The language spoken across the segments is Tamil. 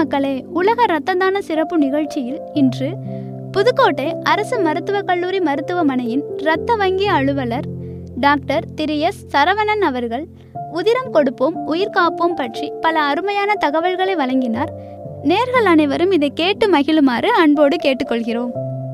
மக்களே உலக இரத்த தான சிறப்பு நிகழ்ச்சியில் இன்று புதுக்கோட்டை அரசு மருத்துவக் கல்லூரி மருத்துவமனையின் இரத்த வங்கி அலுவலர் டாக்டர் திரு எஸ் சரவணன் அவர்கள் உதிரம் கொடுப்போம் உயிர் காப்போம் பற்றி பல அருமையான தகவல்களை வழங்கினார் நேர்கள் அனைவரும் இதை கேட்டு மகிழுமாறு அன்போடு கேட்டுக்கொள்கிறோம்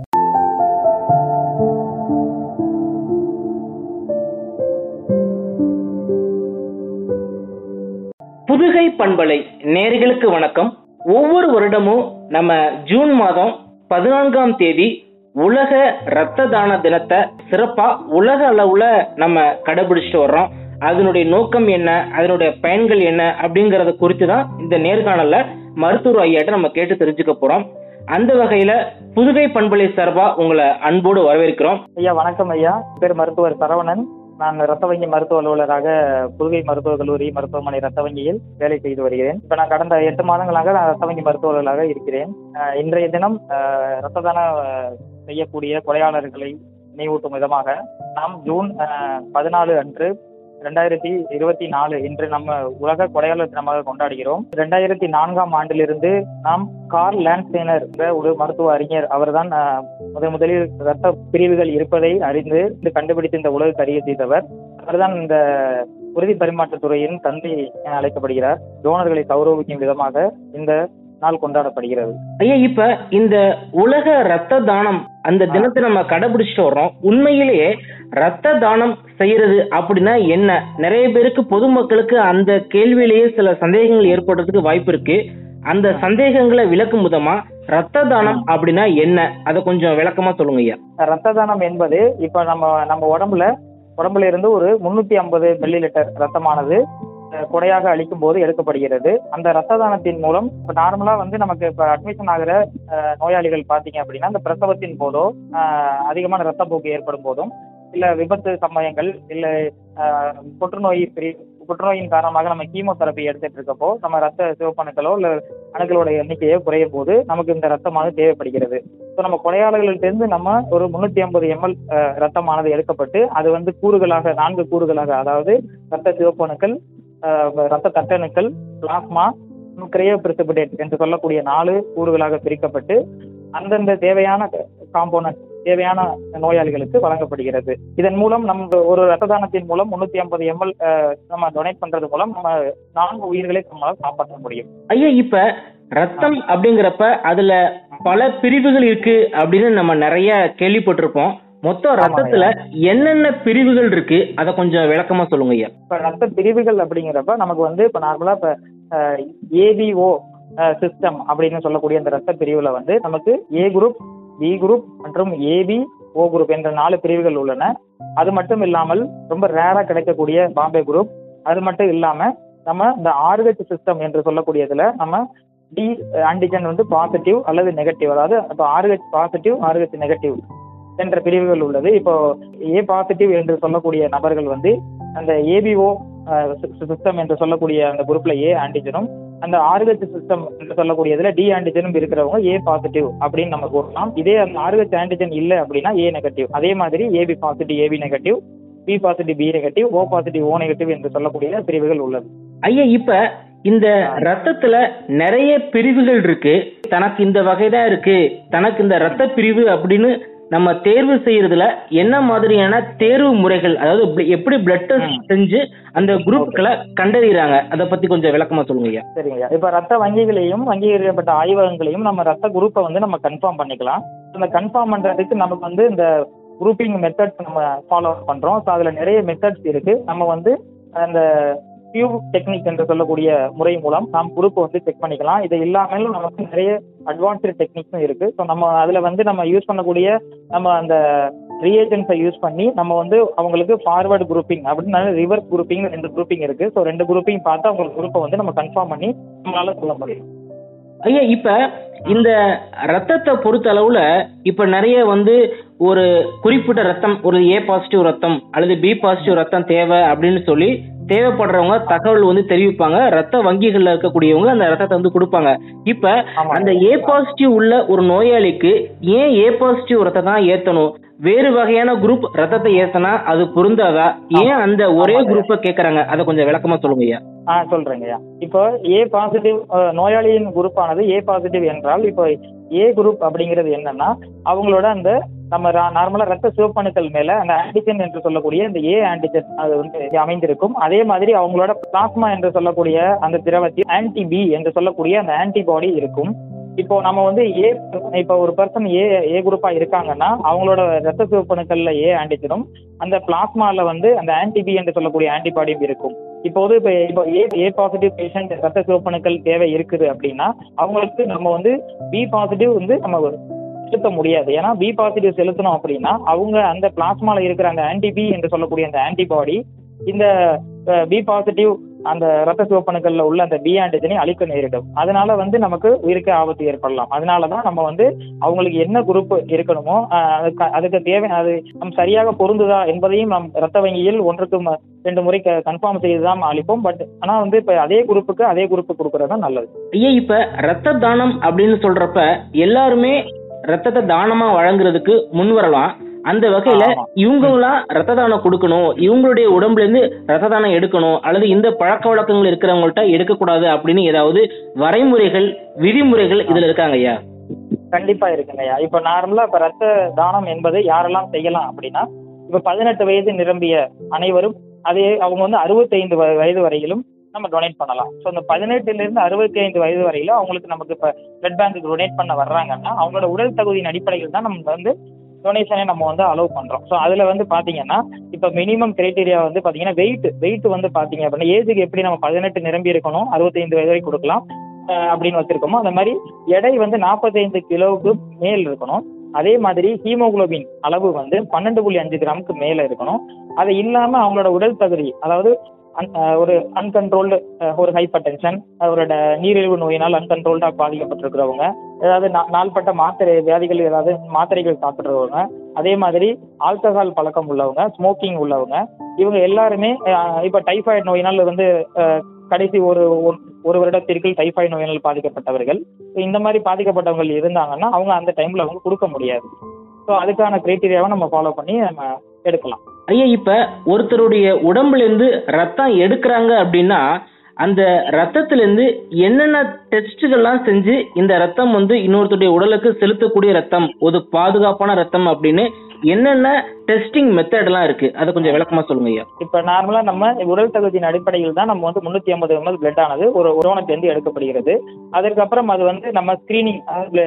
புதுகை பண்பலை நேர்களுக்கு வணக்கம் ஒவ்வொரு வருடமும் நம்ம ஜூன் மாதம் பதினான்காம் தேதி உலக இரத்த தான தினத்தை சிறப்பா உலக அளவுல நம்ம கடைபிடிச்சிட்டு வர்றோம் அதனுடைய நோக்கம் என்ன அதனுடைய பயன்கள் என்ன அப்படிங்கறத குறித்து தான் இந்த நேர்காணல்ல மருத்துவர் ஐயாட்ட நம்ம கேட்டு தெரிஞ்சுக்க போறோம் அந்த வகையில புதுகை பண்பலை சார்பா உங்களை அன்போடு வரவேற்கிறோம் ஐயா வணக்கம் ஐயா பேர் மருத்துவர் சரவணன் நான் ரத்த வங்கி மருத்துவ அலுவலராக புதுகை மருத்துவக் கல்லூரி மருத்துவமனை ரத்த வங்கியில் வேலை செய்து வருகிறேன் இப்ப நான் கடந்த எட்டு மாதங்களாக நான் ரத்த வங்கி மருத்துவ அலுவலராக இருக்கிறேன் அஹ் இன்றைய தினம் அஹ், ரத்த தானம் அஹ், செய்யக்கூடிய கொலையாளர்களை நினைவூட்டும் விதமாக நாம் ஜூன் பதினாலு அன்று ரெண்டாயிரத்தி இருபத்தி நாலு இன்று நம்ம உலக கொலையாளர் தினமாக கொண்டாடுகிறோம் ரெண்டாயிரத்தி நான்காம் ஆண்டிலிருந்து நாம் கார்ல் லான்ஸ்டேனர் என்ற ஒரு மருத்துவ அறிஞர் அவர்தான் அஹ், முதன் முதலில் இரத்த பிரிவுகள் இருப்பதை அறிந்து இது கண்டுபிடித்து இந்த உலகுக்கு அறிய செய்தவர் அவர்தான் இந்த உறுதி பரிமாற்றத் துறையின் தந்தை என அழைக்கப்படுகிறார் டோனர்களை கௌரவிக்கும் விதமாக இந்த நாள் கொண்டாடப்படுகிறது ஐயா இப்ப இந்த உலக ரத்த தானம் அந்த தினத்தை நம்ம கடைபிடிச்சிட்டு வர்றோம் உண்மையிலேயே ரத்த தானம் செய்யறது அப்படின்னா என்ன நிறைய பேருக்கு பொதுமக்களுக்கு அந்த கேள்வியிலேயே சில சந்தேகங்கள் ஏற்படுறதுக்கு வாய்ப்பு இருக்கு அந்த சந்தேகங்களை விளக்கும் விதமா ரத்த தானம் அப்படின்னா என்ன அதை கொஞ்சம் விளக்கமா சொல்லுங்க ஐயா ரத்த தானம் என்பது இப்ப நம்ம நம்ம உடம்புல உடம்புல இருந்து ஒரு முன்னூத்தி ஐம்பது மில்லி லிட்டர் ரத்தமானது அஹ், கொடையாக அளிக்கும் போது எடுக்கப்படுகிறது அந்த ரத்த தானத்தின் மூலம் இப்ப நார்மலா வந்து நமக்கு இப்ப அட்மிஷன் ஆகிற அஹ், நோயாளிகள் பாத்தீங்க அப்படின்னா இந்த பிரசவத்தின் போதோ அஹ், அதிகமான ரத்தப்போக்கு ஏற்படும் போதும் இல்ல விபத்து சமயங்கள் இல்ல அஹ், புற்றுநோய் பிரி- புற்றுநோயின் காரணமாக நம்ம கீமோதெரப்பி எடுத்துட்டு இருக்கப்போ நம்ம ரத்த சிவப்பணுக்களோ இல்ல அணுக்களோட எண்ணிக்கையோ குறையும் போது நமக்கு இந்த ரத்தமானது தேவைப்படுகிறது ஸோ நம்ம கொலையாளர்களிட்டிருந்து நம்ம ஒரு முன்னூத்தி ஐம்பது எம்எல் ரத்தமானது எடுக்கப்பட்டு அது வந்து கூறுகளாக நான்கு கூறுகளாக அதாவது ரத்த சிவப்பணுக்கள் அஹ், ரத்த தட்டணுக்கள் பிளாஸ்மா கிரையோ பிரிசிபிடேட் என்று சொல்லக்கூடிய நாலு கூறுகளாக பிரிக்கப்பட்டு அந்தந்த தேவையான காம்போனன்ட் தேவையான நோயாளிகளுக்கு வழங்கப்படுகிறது இதன் மூலம் நம்ம ஒரு ரத்த தானத்தின் மூலம் முன்னூத்தி ஐம்பது எம்எல் நம்ம டொனேட் பண்றது மூலம் நம்ம நான்கு உயிர்களை நம்மளால் காப்பாற்ற முடியும் ஐயா இப்ப ரத்தம் அப்படிங்கிறப்ப அதுல பல பிரிவுகள் இருக்கு அப்படின்னு நம்ம நிறைய கேள்விப்பட்டிருப்போம் மொத்தம் ரத்தத்துல என்னென்ன பிரிவுகள் இருக்கு அதை கொஞ்சம் விளக்கமா சொல்லுங்க ஐயா இப்ப ரத்த பிரிவுகள் அப்படிங்கிறப்ப நமக்கு வந்து இப்ப நார்மலா இப்ப ஏபிஓ சிஸ்டம் அப்படின்னு சொல்லக்கூடிய அந்த ரத்த பிரிவுல வந்து நமக்கு ஏ குரூப் பி குரூப் மற்றும் ஏபி ஓ குரூப் என்ற நாலு பிரிவுகள் உள்ளன அது மட்டும் இல்லாமல் ரொம்ப ரேரா கிடைக்கக்கூடிய பாம்பே குரூப் அது மட்டும் இல்லாம நம்ம இந்த ஆர்ஹெச் சிஸ்டம் என்று சொல்லக்கூடியதுல நம்ம டி ஆன்டிஜன் வந்து பாசிட்டிவ் அல்லது நெகட்டிவ் அதாவது இப்போ ஆர்ஹெச் பாசிட்டிவ் ஆர்ஹெச் நெகட்டிவ் என்ற பிரிவுகள் உள்ளது இப்போ ஏ பாசிட்டிவ் என்று சொல்லக்கூடிய நபர்கள் வந்து அந்த ஏபிஓ சிஸ்டம் என்று சொல்லக்கூடிய அந்த குரூப்ல ஏ ஆன்டிஜனும் அந்த ஆர்ஹெச் சிஸ்டம் என்று சொல்லக்கூடியதுல டி ஆன்டிஜனும் இருக்கிறவங்க ஏ பாசிட்டிவ் அப்படின்னு நம்ம கூறலாம் இதே அந்த ஆர்ஹெச் ஆன்டிஜன் இல்லை அப்படின்னா ஏ நெகட்டிவ் அதே மாதிரி AB positive AB negative B positive B negative O positive O negative என்று சொல்லக்கூடிய பிரிவுகள் உள்ளது ஐயா இப்ப இந்த ரத்தத்துல நிறைய பிரிவுகள் இருக்கு தனக்கு இந்த வகைதான் இருக்கு தனக்கு இந்த ரத்த பிரிவு அப்படின்னு நம்ம தேர்வு செய்யறதுல என்ன மாதிரியான தேர்வு முறைகள் அதாவது bl- எப்படி பிளட் டெஸ்ட் செஞ்சு அந்த குரூப்களை கண்டறியறாங்க அதை பத்தி கொஞ்சம் விளக்கமா சொல்லுங்க ஐயா சரிங்கய்யா இப்ப ரத்த வங்கிகளையும் அங்கீகரிக்கப்பட்ட ஆய்வகங்களையும் நம்ம ரத்த குரூப்பை வந்து நம்ம கன்ஃபார்ம் பண்ணிக்கலாம் இந்த கன்ஃபார்ம் பண்றதுக்கு நமக்கு வந்து இந்த குரூப்பிங் மெத்தட்ஸ் நம்ம ஃபாலோ பண்றோம் ஸோ அதுல நிறைய மெத்தட்ஸ் இருக்கு நம்ம வந்து அந்த டியூப் டெக்னிக் என்று சொல்லக்கூடிய முறை மூலம் நாம் குரூப்பை வந்து செக் பண்ணிக்கலாம் இது இல்லாமலும் நமக்கு நிறைய அட்வான்ஸ்டு டெக்னிக்ஸும் இருக்கு ஸோ நம்ம அதுல வந்து நம்ம யூஸ் பண்ணக்கூடிய நம்ம அந்த ரியேஜென்ட்ஸை யூஸ் பண்ணி நம்ம வந்து அவங்களுக்கு ஃபார்வர்டு குரூப்பிங் அப்படின்னு ரிவர்ஸ் குரூப்பிங் ரெண்டு குரூப்பிங் இருக்கு ஸோ ரெண்டு குரூப்பிங் பார்த்து அவங்க குரூப்பை வந்து நம்ம கன்ஃபார்ம் பண்ணி நம்மளால சொல்ல முடியும் ஐயா இப்ப இந்த ரத்தத்தை பொறுத்த அளவுல இப்ப நிறைய வந்து ஒரு குறிப்பிட்ட ரத்தம் ஒரு ஏ பாசிட்டிவ் ரத்தம் அல்லது பி பாசிட்டிவ் ரத்தம் தேவை அப்படின்னு சொல்லி தேவைப்படுறவங்க தகவல் வந்து தெரிவிப்பாங்க ரத்த வங்கிகள்ல இருக்கக்கூடியவங்க அந்த ரத்தத்தை வந்து கொடுப்பாங்க இப்ப ஆமா. அந்த ஏ பாசிட்டிவ் உள்ள ஒரு நோயாளிக்கு ஏன் ஏ பாசிட்டிவ் ரத்தம் தான் ஏத்தணும் வேறு வகையான குரூப் ரத்தத்தை ஏத்தனா அது பொருந்தாதா ஏன் அந்த ஒரே ஆமாங்க. குரூப்பை கேக்குறாங்க அதை கொஞ்சம் விளக்கமா சொல்லுங்க ஐயா ஆ சொல்றேங்கய்யா இப்போ ஏ பாசிட்டிவ் நோயாளியின் குரூப்பானது ஏ பாசிட்டிவ் என்றால் இப்போ ஏ குரூப் அப்படிங்கிறது என்னன்னா அவங்களோட அந்த நம்ம நார்மலா ரத்த சிவப்பணுக்கள் மேல அந்த ஆன்டிஜன் என்று சொல்லக்கூடிய இந்த ஏ ஆன்டிஜன் அது வந்து அமைந்திருக்கும் அதே மாதிரி அவங்களோட பிளாஸ்மா என்று சொல்லக்கூடிய அந்த திரவத்தில் ஆன்டி பி என்று சொல்லக்கூடிய அந்த ஆன்டிபாடி இருக்கும் இப்போ நம்ம வந்து ஏ இப்போ ஒரு பர்சன் ஏ ஏ குரூப்பா இருக்காங்கன்னா அவங்களோட ரத்த சிவப்பணுக்கள்ல ஏ ஆன்டிஜனும் அந்த பிளாஸ்மால வந்து அந்த ஆன்டிபி என்று சொல்லக்கூடிய ஆன்டிபாடியும் இருக்கும் இப்போது இப்போ இப்போ ஏ ஏ பாசிட்டிவ் பேஷண்ட் ரத்த சிவப்பணுக்கள் தேவை இருக்குது அப்படின்னா அவங்களுக்கு நம்ம வந்து பி பாசிட்டிவ் வந்து நம்ம செலுத்த முடியாது ஏன்னா பி பாசிட்டிவ் செலுத்தணும் அப்படின்னா அவங்க அந்த பிளாஸ்மால இருக்கிற அந்த ஆன்டிபி என்று சொல்லக்கூடிய அந்த ஆன்டிபாடி இந்த பி பாசிட்டிவ் அந்த ரத்த சிவப்பணுக்கள்ல உள்ள அந்த பி ஆன்டிஜனை அழிக்க நேரிடும் அதனால வந்து நமக்கு உயிருக்கு ஆபத்து ஏற்படலாம் அதனால தான் நம்ம வந்து அவங்களுக்கு என்ன குரூப் இருக்கணுமோ அஹ், அதுக்கு அதுக்கு தேவை அது நம் சரியாக பொருந்துதா என்பதையும் நம் ரத்த வங்கியில் ஒன்றுக்கு ம- ரெண்டு முறை கன்ஃபார்ம் செய்து தான் அளிப்போம் பட் ஆனா வந்து இப்ப அதே குரூப்புக்கு அதே குரூப் கொடுக்கறது தான் நல்லது ஐயா இப்ப ரத்த தானம் அப்படின்னு சொல்றப்ப எல்லாருமே ரத்தத்தை தானமா வழங்குறதுக்கு முன் வரலாம் அந்த வகையில ஆமா. இவங்களா ரத்த தானம் கொடுக்கணும் இவங்களுடைய உடம்புல இருந்து ரத்த தானம் எடுக்கணும் அல்லது இந்த பழக்க வழக்கங்கள் இருக்கிறவங்கள்ட்ட எடுக்கக்கூடாது அப்படின்னு ஏதாவது வரைமுறைகள் விதிமுறைகள் இதுல இருக்காங்க ஐயா கண்டிப்பா இருக்குங்கய்யா இப்ப நார்மலா இப்ப ரத்த தானம் என்பதை யாரெல்லாம் செய்யலாம் அப்படின்னா இப்ப பதினெட்டு வயது நிரம்பிய அனைவரும் அதே அவங்க வந்து அறுபத்தைந்து வ- வயது வரையிலும் நம்ம டொனேட் பண்ணலாம் ஸோ இந்த பதினெட்டுல இருந்து அறுபத்தி ஐந்து வயது வரையிலும் அவங்களுக்கு நமக்கு இப்ப பிளட் பேங்க்கு டொனேட் பண்ண வர்றாங்கன்னா அவங்களோட உடல் தகுதியின் அடிப்படையில் தான் நம்ம வந்து டொனேஷனை நம்ம வந்து அலோவ் பண்றோம் ஸோ அதுல வந்து பாத்தீங்கன்னா இப்ப மினிமம் கிரைட்டீரியா வந்து பாத்தீங்கன்னா வெயிட் வெயிட் வந்து பாத்தீங்க அப்படின்னா ஏஜுக்கு எப்படி நம்ம பதினெட்டு நிரம்பி இருக்கணும் அறுபத்தைந்து வயது வரை கொடுக்கலாம் அஹ் அப்படின்னு வச்சிருக்கோமோ அந்த மாதிரி எடை வந்து நாற்பத்தைந்து கிலோவுக்கு மேல் இருக்கணும் அதே மாதிரி ஹீமோகுளோபின் அளவு வந்து பன்னெண்டு புள்ளி அஞ்சு கிராமுக்கு மேல இருக்கணும் அது இல்லாம அவங்களோட உடல் தகுதி அதாவது un- அஹ் ஒரு அன்கண்ட்ரோல்டு ஒரு ஹைப்பர் டென்ஷன் ஒரு ட- நீரிழிவு நோயினால் அன்கண்ட்ரோல்டா பாதிக்கப்பட்டிருக்கிறவங்க ஏதாவது நா- நாள்பட்ட மாத்திரை வியாதிகள் ஏதாவது மாத்திரைகள் சாப்பிட்றவங்க அதே மாதிரி ஆல்கஹால் பழக்கம் உள்ளவங்க ஸ்மோக்கிங் உள்ளவங்க இவங்க எல்லாருமே அஹ், இப்ப டைஃபாய்டு நோயினால் வந்து அஹ், கடைசி ஒரு ஒரு- ஒரு வருடத்திற்கு டைஃபாய்டு நோயினால் பாதிக்கப்பட்டவர்கள் So, இந்த மாதிரி பாதிக்கப்பட்டவங்க இருந்தாங்கன்னா அவங்க அந்த டைம்ல அவங்க கொடுக்க முடியாது ஸோ அதுக்கான கிரைட்டீரியாவை நம்ம ஃபாலோ பண்ணி நம்ம எடுக்கலாம் ஐயா இப்ப ஒருத்தருடைய உடம்புல இருந்து ரத்தம் எடுக்கிறாங்க அப்படின்னா அந்த ரத்தத்துல இருந்து என்னென்ன டெஸ்ட்டுகள்லாம் செஞ்சு இந்த ரத்தம் வந்து இன்னொருத்தருடைய உடலுக்கு செலுத்தக்கூடிய ரத்தம் ஒரு பாதுகாப்பான ரத்தம் அப்படின்னு என்னென்ன டெஸ்டிங் மெத்தட் எல்லாம் இருக்கு அதை கொஞ்சம் விளக்கமா சொல்லுங்க ஐயா இப்ப நார்மலா நம்ம உடல் தகுதியின் அடிப்படையில் தான் நம்ம வந்து முன்னூத்தி ஐம்பது எம்எல் பிளட் ஆனது ஒரு உறவனத்திலிருந்து எடுக்கப்படுகிறது அதற்கப்புறம் அது வந்து நம்ம ஸ்கிரீனிங்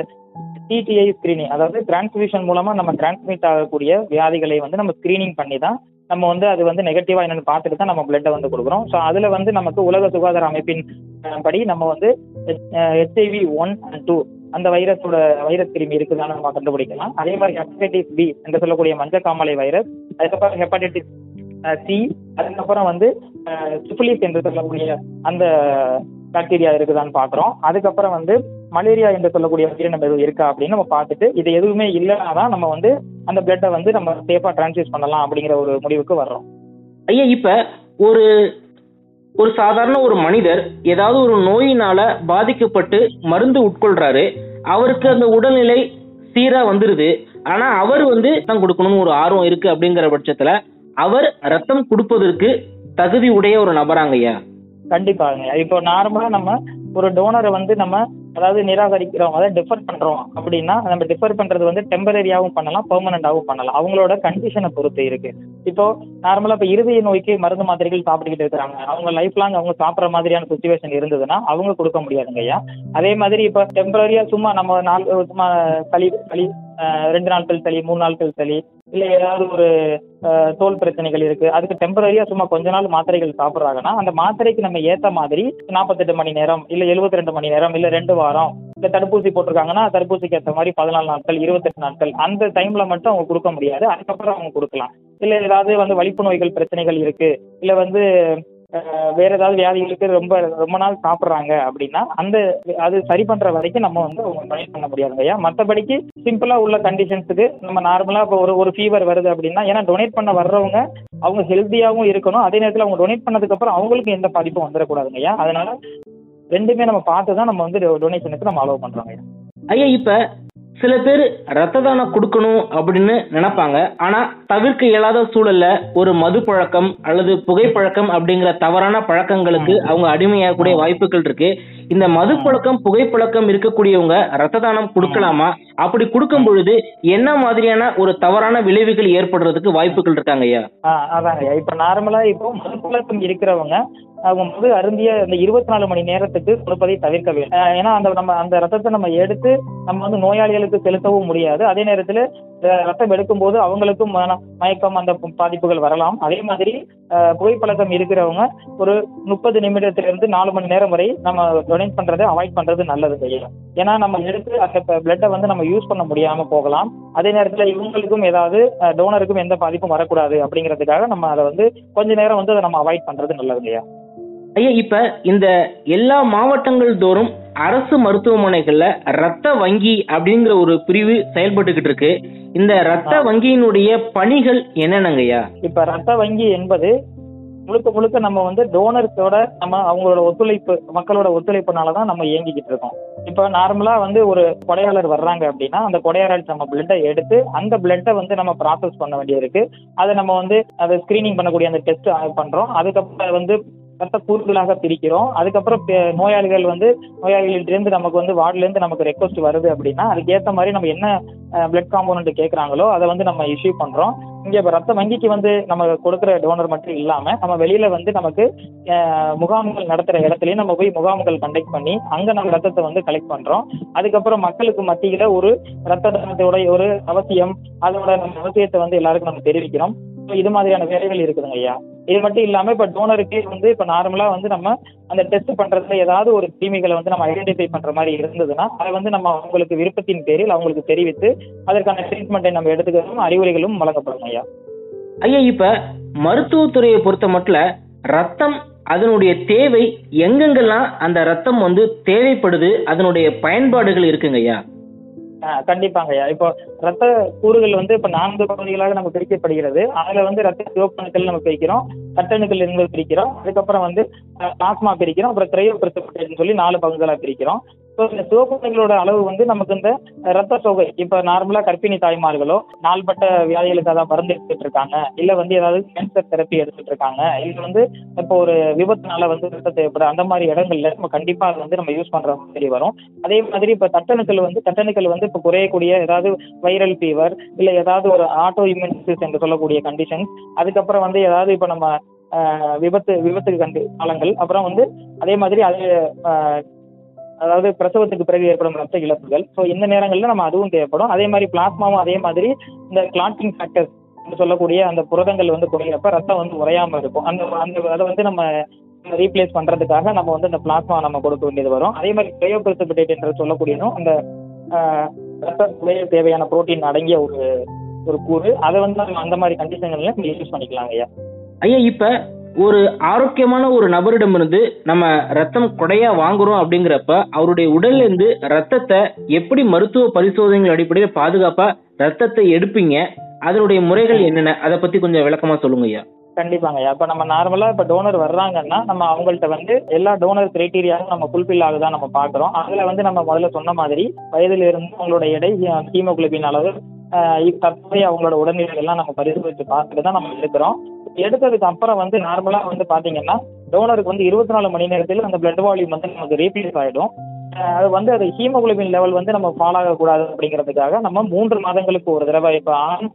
டிடிஐ ஸ்கிரீனிங் அதாவது டிரான்ஸ்மிஷன் மூலமா நம்ம டிரான்ஸ்மிட் ஆகக்கூடிய வியாதிகளை வந்து நம்ம ஸ்கிரீனிங் பண்ணி தான் நம்ம வந்து அது வந்து நெகட்டிவா என்னன்னு பார்த்துட்டு தான் நம்ம பிளட்டை வந்து கொடுக்குறோம் ஸோ அதுல வந்து நமக்கு உலக சுகாதார அமைப்பின் அஹ், படி நம்ம வந்து ஹெச்ஐவி ஒன் அண்ட் டூ அந்த வைரஸோட வைரஸ் கிருமி இருக்குதான்னு நம்ம கண்டுபிடிக்கலாம் அதே மாதிரி ஹெப்படைட்டிஸ் பி என்று சொல்லக்கூடிய மஞ்சக்காமலை வைரஸ் அதுக்கப்புறம் ஹெப்படைட்டிஸ் சி அதுக்கப்புறம் வந்து சிபிலிஸ் என்று சொல்லக்கூடிய அந்த பாக்டீரியா இருக்குதான்னு பார்க்குறோம் அதுக்கப்புறம் வந்து மலேரியா என்று சொல்லக்கூடிய உயிரினம் எதுவும் இருக்கா அப்படின்னு நம்ம பார்த்துட்டு இது எதுவுமே இல்லைன்னா தான் நம்ம வந்து அந்த பிளட்டை வந்து நம்ம சேஃபாக டிரான்ஸ்யூஸ் பண்ணலாம் அப்படிங்கிற ஒரு முடிவுக்கு வர்றோம் ஐயா இப்ப ஒரு ஒரு சாதாரண ஒரு மனிதர் ஏதாவது ஒரு நோயினால பாதிக்கப்பட்டு மருந்து உட்கொள்றாரு அவருக்கு அந்த உடல்நிலை சீரா வந்துருது ஆனா அவர் வந்து ரத்தம் கொடுக்கணும்னு ஒரு ஆர்வம் இருக்கு அப்படிங்கிற பட்சத்துல அவர் ரத்தம் கொடுப்பதற்கு தகுதி உடைய ஒரு நபராங்க ஐயா கண்டிப்பாங்க இப்போ நார்மலாக நம்ம ஒரு டோனரை வந்து நம்ம அதாவது நிராகரிக்கிறோம் அதாவது டிஃபர் பண்றோம் அப்படின்னா நம்ம டிஃபர் பண்றது வந்து டெம்பரரியாவும் பண்ணலாம் பெர்மனண்டாவும் பண்ணலாம் அவங்களோட கண்டிஷனை பொறுத்து இருக்கு இப்போ நார்மலா இப்போ இருதய நோய்க்கு மருந்து மாத்திரைகள் சாப்பிட்டுக்கிட்டு இருக்கிறாங்க அவங்க லைஃப் லாங் அவங்க சாப்பிட்ற மாதிரியான சுச்சுவேஷன் இருந்ததுன்னா அவங்க கொடுக்க முடியாதுங்க ஐயா அதே மாதிரி இப்போ டெம்பரரியா சும்மா நம்ம நாள் சும்மா சளி சளி அஹ், ரெண்டு நாட்கள் சளி மூணு நாட்கள் சளி இல்லை ஏதாவது ஒரு அஹ், தோல் பிரச்சனைகள் இருக்கு அதுக்கு டெம்பரரியா சும்மா கொஞ்ச நாள் மாத்திரைகள் சாப்பிட்றாங்கன்னா அந்த மாத்திரைக்கு நம்ம ஏத்த மாதிரி நாற்பத்தெட்டு மணி நேரம் இல்ல 72 ரெண்டு மணி நேரம் இல்ல ரெண்டு வாரம் இல்ல தடுப்பூசி போட்டிருக்காங்கன்னா தடுப்பூசிக்கு ஏற்ற மாதிரி பதினாலு நாட்கள் இருபத்தெட்டு நாட்கள் அந்த டைம்ல மட்டும் அவங்க கொடுக்க முடியாது அதுக்கப்புறம் அவங்க கொடுக்கலாம் இல்ல ஏதாவது வந்து வலிப்பு நோய்கள் பிரச்சனைகள் இருக்கு இல்ல வந்து அஹ், வேற ஏதாவது வியாதிகளுக்கு ரொம்ப ரொம்ப நாள் சாப்பிட்றாங்க அப்படின்னா அந்த அது சரி பண்ற வரைக்கும் நம்ம வந்து அவங்க டொனேட் பண்ண முடியாதுங்க ஐயா மற்றபடிக்கு சிம்பிளா உள்ள கண்டிஷன்ஸுக்கு நம்ம நார்மலா இப்போ ஒரு ஒரு ஃபீவர் வருது அப்படின்னா ஏன்னா டொனேட் பண்ண வர்றவங்க அவங்க ஹெல்த்தியாகவும் இருக்கணும் அதே நேரத்தில் அவங்க டொனேட் பண்ணதுக்கு அப்புறம் அவங்களுக்கு எந்த பாதிப்பும் வந்துடக்கூடாதுங்க ஐயா அதனால ரெண்டுமே நம்ம பார்த்து தான் நம்ம வந்து டொனேஷனுக்கு நம்ம அலோவ் பண்றோங்க ஐயா ஐயா இப்ப சில பேர் ரத்த தானம் கொடுக்கணும் அப்படின்னு நினைப்பாங்க ஆனா தவிர்க்க இயலாத சூழல்ல ஒரு மது பழக்கம் அல்லது புகைப்பழக்கம் அப்படிங்கிற தவறான பழக்கங்களுக்கு அவங்க அடிமையாகக்கூடிய வாய்ப்புகள் இருக்கு இந்த மது பழக்கம் புகைப்பழக்கம் இருக்கக்கூடியவங்க ரத்த தானம் கொடுக்கலாமா அப்படி கொடுக்கும் பொழுது என்ன மாதிரியான ஒரு தவறான விளைவுகள் ஏற்படுறதுக்கு வாய்ப்புகள் இருக்காங்க ஐயா ஆ அதாங்க இப்போ நார்மலா இப்போ மதுப்பழக்கம் இருக்கிறவங்க அவங்க மது அருந்திய இந்த இருபத்தி நாலு மணி நேரத்துக்கு கொடுப்பதை தவிர்க்க வேண்டும் ஆஹ் ஏன்னா அந்த நம்ம அந்த ரத்தத்தை நம்ம எடுத்து நம்ம வந்து நோயாளிகளுக்கு செலுத்தவும் முடியாது அதே நேரத்தில் ரத்தம் எடுக்கும்போது அவங்களுக்கும் மன- மயக்கம் அந்த பாதிப்புகள் வரலாம் அதே மாதிரி ஆஹ் புகைப்பழக்கம் இருக்கிறவங்க ஒரு முப்பது நிமிடத்திலிருந்து நாலு மணி நேரம் வரை நம்ம டொனேட் பண்றதை அவாய்ட் பண்றது நல்லது கையில ஏன்னா நம்ம எடுத்து அந்த பிளட்டை வந்து நம்ம யூஸ் பண்ண முடியாம போகலாம் அதே நேரத்தில் இவங்களுக்கும் ஏதாவது டோனருக்கும் எந்த பாதிப்பும் வரக்கூடாது அப்படிங்கிறதுக்காக நம்ம அதை வந்து கொஞ்ச நேரம் வந்து அதை நம்ம அவாய்ட் பண்றது நல்லது இல்லையா ஐயா இப்ப இந்த எல்லா மாவட்டங்கள் தோறும் அரசு மருத்துவமனைகள்ல ரத்த வங்கி அப்படிங்கிற ஒரு பிரிவு செயல்பட்டுக்கிட்டு இருக்கு இந்த ரத்த வங்கியினுடைய பணிகள் என்னென்னங்க ஐயா இப்ப ரத்த வங்கி என்பது முழுக்க முழுக்க நம்ம வந்து டோனர்ஸோட நம்ம அவங்களோட ஒத்துழைப்பு மக்களோட ஒத்துழைப்புனால தான் நம்ம இயங்கிக்கிட்டு இருக்கோம் இப்போ நார்மலா வந்து ஒரு கொடையாளர் வர்றாங்க அப்படின்னா அந்த கொடையாளர் நம்ம பிளட்டை எடுத்து அந்த பிளட்டை வந்து நம்ம ப்ராசஸ் பண்ண வேண்டியிருக்கு அதை நம்ம வந்து அதை ஸ்கிரீனிங் பண்ணக்கூடிய அந்த டெஸ்ட் பண்றோம் அதுக்கப்புறம் அதை வந்து ரத்த கூறுகளாக பிரிக்கிறோம் அதுக்கப்புறம் பே- நோயாளிகள் வந்து நோயாளிகளிட்டிருந்து நமக்கு வந்து வார்டுல இருந்து நமக்கு ரெக்வஸ்ட் வருது அப்படின்னா அதுக்கு ஏத்த மாதிரி நம்ம என்ன பிளட் காம்போனன்ட் கேட்குறாங்களோ அதை வந்து நம்ம இஷ்யூ பண்றோம் இங்க இப்ப ரத்த வங்கிக்கு வந்து நம்ம கொடுக்குற டோனர் மட்டும் இல்லாம நம்ம வெளியில வந்து நமக்கு அஹ், முகாம்கள் நடத்துற இடத்துலயும் நம்ம போய் முகாம்கள் கண்டக்ட் பண்ணி அங்க நம்ம ரத்தத்தை வந்து கலெக்ட் பண்றோம் அதுக்கப்புறம் மக்களுக்கு மத்தியில ஒரு ரத்த தானத்தோட ஒரு அவசியம் அதோட நம்ம அவசியத்தை வந்து எல்லாருக்கும் நம்ம தெரிவிக்கிறோம் So, இது மாதிரியான வேலைகள் இருக்குதுங்க ஐயா இது மட்டும் இல்லாம இப்ப டோனருக்கு வந்து இப்ப நார்மலா வந்து நம்ம அந்த டெஸ்ட் பண்றதுல ஏதாவது ஒரு கிருமிகளை வந்து நம்ம ஐடென்டிஃபை பண்ற மாதிரி இருந்ததுன்னா அதை வந்து நம்ம அவங்களுக்கு விருப்பத்தின் பேரில் அவங்களுக்கு தெரிவித்து அதற்கான ட்ரீட்மெண்ட்டை நம்ம எடுத்துக்கிறதும் அறிவுரைகளும் வழங்கப்படும் ஐயா ஐயா இப்ப மருத்துவத்துறையை பொறுத்த மட்டும் ரத்தம் அதனுடைய தேவை எங்கெங்கெல்லாம் அந்த ரத்தம் வந்து தேவைப்படுது அதனுடைய பயன்பாடுகள் இருக்குங்க ஐயா ஆஹ் கண்டிப்பாங்க ஐயா இப்போ ரத்த கூறுகள் வந்து இப்ப நான்கு பகுதிகளாக நம்ம பிரிக்கப்படுகிறது அதுல வந்து ரத்த சிவப்பணுக்கள் நம்ம பிரிக்கிறோம் கட்டணுக்கள் என்பது பிரிக்கிறோம் அதுக்கப்புறம் வந்து பிளாஸ்மா பிரிக்கிறோம் அப்புறம் கிரையோ சொல்லி நாலு பங்குகளா பிரிக்கிறோம் ஸோ இந்த சிவப்பணுக்களோட அளவு வந்து நமக்கு இந்த ரத்த சோகை இப்போ நார்மலா கர்ப்பிணி தாய்மார்களோ நாள்பட்ட வியாதிகளுக்கு அதான் மருந்து எடுத்துட்டு இருக்காங்க இல்ல வந்து ஏதாவது கேன்சர் தெரப்பி எடுத்துட்டு இருக்காங்க இல்ல வந்து இப்போ ஒரு விபத்துனால வந்து ரத்தம் தேவைப்படுற அந்த மாதிரி இடங்கள்ல நம்ம கண்டிப்பா அதை வந்து நம்ம யூஸ் பண்ற மாதிரி வரும் அதே மாதிரி இப்ப தட்டணுக்கள் வந்து தட்டணுக்கள் வந்து இப்ப குறையக்கூடிய ஏதாவது வைரல் ஃபீவர் இல்ல ஏதாவது ஒரு ஆட்டோ இம்யூன் என்று சொல்லக்கூடிய கண்டிஷன்ஸ் அதுக்கப்புறம் வந்து ஏதாவது இப்ப நம்ம ஆஹ், விபத்து விபத்துக்கு கண்டு காலங்கள் அப்புறம் வந்து அதே மாதிரி அது ஆஹ், அதாவது பிரசவத்துக்கு பிறகு ஏற்படும் ரத்த இழப்புகள் ஸோ இந்த நேரங்களில் நம்ம அதுவும் தேவைப்படும் அதே மாதிரி பிளாஸ்மாவும் அதே மாதிரி இந்த கிளாட்டிங் ஃபேக்டர்ஸ் சொல்லக்கூடிய அந்த புரதங்கள் வந்து குறையிறப்ப ரத்தம் வந்து உறையாம இருக்கும் அந்த அந்த அதை வந்து நம்ம ரீப்ளேஸ் பண்றதுக்காக நம்ம வந்து அந்த பிளாஸ்மா நம்ம கொடுக்க வேண்டியது வரும் அதே மாதிரி கிரையோபிரசிபிடேட் என்று சொல்லக்கூடியதும் அந்த ஆஹ், ரத்த குறைய தேவையான புரோட்டீன் அடங்கிய ஒரு ஒரு கூறு அதை வந்து நம்ம அந்த மாதிரி கண்டிஷன்கள்ல நம்ம யூஸ் பண்ணிக்கலாங்க ஐயா ஐயா இப்ப ஒரு ஆரோக்கியமான ஒரு நபரிடமிருந்து நம்ம ரத்தம் கொடையா வாங்குறோம் அப்படிங்கிறப்ப அவருடைய உடல்ல இருந்து ரத்தத்தை எப்படி மருத்துவ பரிசோதனைகள் அடிப்படையில் பாதுகாப்பா ரத்தத்தை எடுப்பீங்க அதனுடைய முறைகள் என்னென்ன அதை பத்தி கொஞ்சம் விளக்கமா சொல்லுங்க ஐயா கண்டிப்பாங்க ஐயா இப்போ நம்ம நார்மலா இப்போ டோனர் வர்றாங்கன்னா நம்ம அவங்கள்ட்ட வந்து எல்லா டோனர் கிரைட்டீரியாவும் நம்ம ஃபுல்ஃபில் ஆகுதா நம்ம பார்க்குறோம் அதுல வந்து நம்ம முதல்ல சொன்ன மாதிரி வயதில் இருந்து அவங்களோட எடை ஹீமோகுளோபின் அளவு ஆஹ் இப்ப தற்போதைய அவங்களோட உடல்நிலை எல்லாம் நம்ம பரிசோதித்து பார்த்துட்டு தான் நம்ம எடுக்கிறோம் எடுத்ததுக்கு அப்புறம் வந்து நார்மலா வந்து பாத்தீங்கன்னா டோனருக்கு வந்து இருபத்தி நாலு மணி நேரத்தில் அந்த பிளட் வால்யூம் வந்து நமக்கு ரீப்ளேஸ் ஆயிடும் ஆஹ் அது வந்து அது ஹீமோகுளோபின் லெவல் வந்து நம்ம ஃபாலோ ஆகக்கூடாது அப்படிங்கிறதுக்காக நம்ம மூன்று மாதங்களுக்கு ஒரு தடவை இப்போ ஆண்